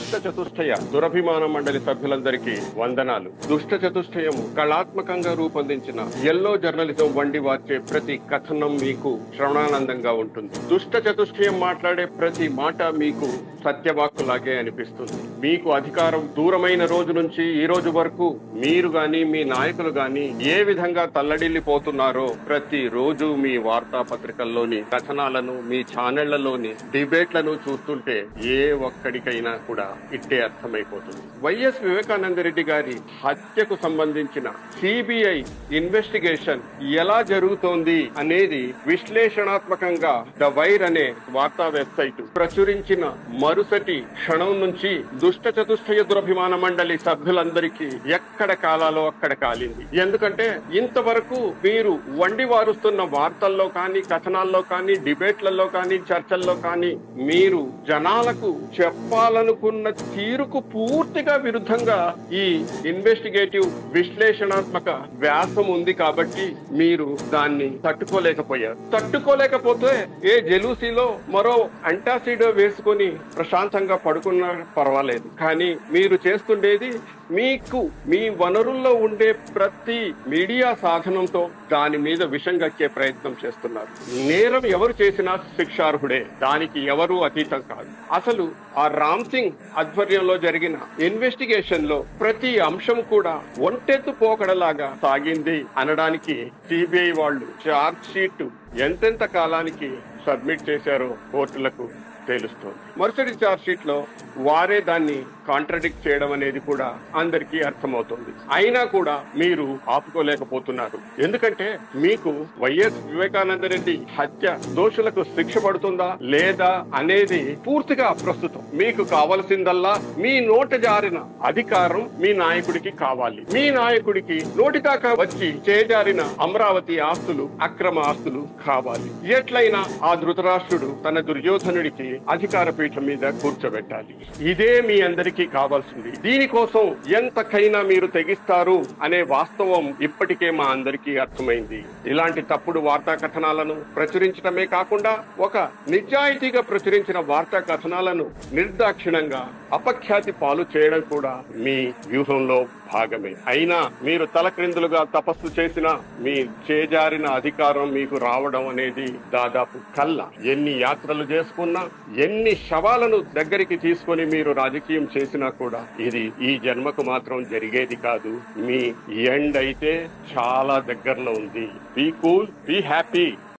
దుష్ట చతుష్టయ దురభిమాన మండలి సభ్యులందరికీ వందనాలు దుష్ట చతుష్టయం కళాత్మకంగా రూపొందించిన ఎల్లో జర్నలిజం వండి వార్చే ప్రతి కథనం మీకు శ్రవణానందంగా ఉంటుంది దుష్ట చతుష్టయం మాట్లాడే ప్రతి మాట మీకు సత్యవాక్కులాగే అనిపిస్తుంది మీకు అధికారం దూరమైన రోజు నుంచి ఈ రోజు వరకు మీరు గాని మీ నాయకులు గాని ఏ విధంగా తల్లడిల్లిపోతున్నారో ప్రతి రోజు మీ వార్తాపత్రికల్లోని కథనాలను మీ ఛానళ్లలోని డిబేట్లను చూస్తుంటే ఏ ఒక్కడికైనా కూడా ఇట్టే అర్థమైపోతుంది వైఎస్ వివేకానంద రెడ్డి గారి హత్యకు సంబంధించిన సిబిఐ ఇన్వెస్టిగేషన్ ఎలా జరుగుతోంది అనేది విశ్లేషణాత్మకంగా ద వైర్ అనే వార్తా వెబ్సైట్ ప్రచురించిన మరుసటి క్షణం నుంచి దుష్ట చతుష్టయ దురభిమాన మండలి సభ్యులందరికీ ఎక్కడ కాలాలో అక్కడ కాలింది ఎందుకంటే ఇంతవరకు మీరు వండి వారుస్తున్న వార్తల్లో కానీ కథనాల్లో కానీ డిబేట్లలో కానీ చర్చల్లో కానీ మీరు జనాలకు చెప్పాలనుకున్న తీరుకు పూర్తిగా విరుద్ధంగా ఈ ఇన్వెస్టిగేటివ్ విశ్లేషణాత్మక వ్యాసం ఉంది కాబట్టి మీరు దాన్ని తట్టుకోలేకపోయారు తట్టుకోలేకపోతే ఏ జెలూసీలో మరో అంటాసిడో వేసుకొని ప్రశాంతంగా పడుకున్నా పర్వాలేదు కానీ మీరు చేస్తుండేది మీకు మీ వనరుల్లో ఉండే ప్రతి మీడియా సాధనంతో దాని మీద విషం గక్కే ప్రయత్నం చేస్తున్నారు నేరం ఎవరు చేసినా శిక్షార్హుడే దానికి ఎవరు అతీతం కాదు అసలు ఆ రామ్ సింగ్ ఆధ్వర్యంలో జరిగిన ఇన్వెస్టిగేషన్ లో ప్రతి అంశం కూడా ఒంటెత్తు పోకడలాగా సాగింది అనడానికి సిబిఐ వాళ్ళు చార్జ్ షీట్ ఎంతెంత కాలానికి సబ్మిట్ చేశారో కోర్టులకు తెలుస్తోంది మరుసటి చార్జ్ షీట్ లో వారే దాన్ని కాంట్రడిక్ట్ చేయడం అనేది కూడా అందరికీ అర్థమవుతుంది అయినా కూడా మీరు ఆపుకోలేకపోతున్నారు ఎందుకంటే మీకు వైఎస్ వివేకానంద రెడ్డి హత్య దోషులకు శిక్ష పడుతుందా లేదా అనేది పూర్తిగా అప్రస్తుతం మీకు కావలసిందల్లా మీ నోట జారిన అధికారం మీ నాయకుడికి కావాలి మీ నాయకుడికి నోటి దాకా వచ్చి చేజారిన అమరావతి ఆస్తులు అక్రమ ఆస్తులు కావాలి ఎట్లయినా ఆ ధృతరాష్ట్రుడు తన దుర్యోధనుడికి అధికార పీఠం మీద కూర్చోబెట్టాలి ఇదే మీ అందరికీ కావాల్సింది దీనికోసం ఎంతకైనా మీరు తెగిస్తారు అనే వాస్తవం ఇప్పటికే మా అందరికీ అర్థమైంది ఇలాంటి తప్పుడు వార్తా కథనాలను ప్రచురించడమే కాకుండా ఒక నిజాయితీగా ప్రచురించిన వార్తా కథనాలను నిర్దాక్షిణంగా అపఖ్యాతి పాలు చేయడం కూడా మీ వ్యూహంలో భాగమే అయినా మీరు తలక్రిందులుగా తపస్సు చేసిన మీ చేజారిన అధికారం మీకు రావడం అనేది దాదాపు కళ్ళ ఎన్ని యాత్రలు చేసుకున్నా ఎన్ని శవాలను దగ్గరికి తీసుకొని మీరు రాజకీయం చేసినా కూడా ఇది ఈ జన్మకు మాత్రం జరిగేది కాదు మీ ఎండ్ అయితే చాలా దగ్గరలో ఉంది బీ కూల్ బీ హ్యాపీ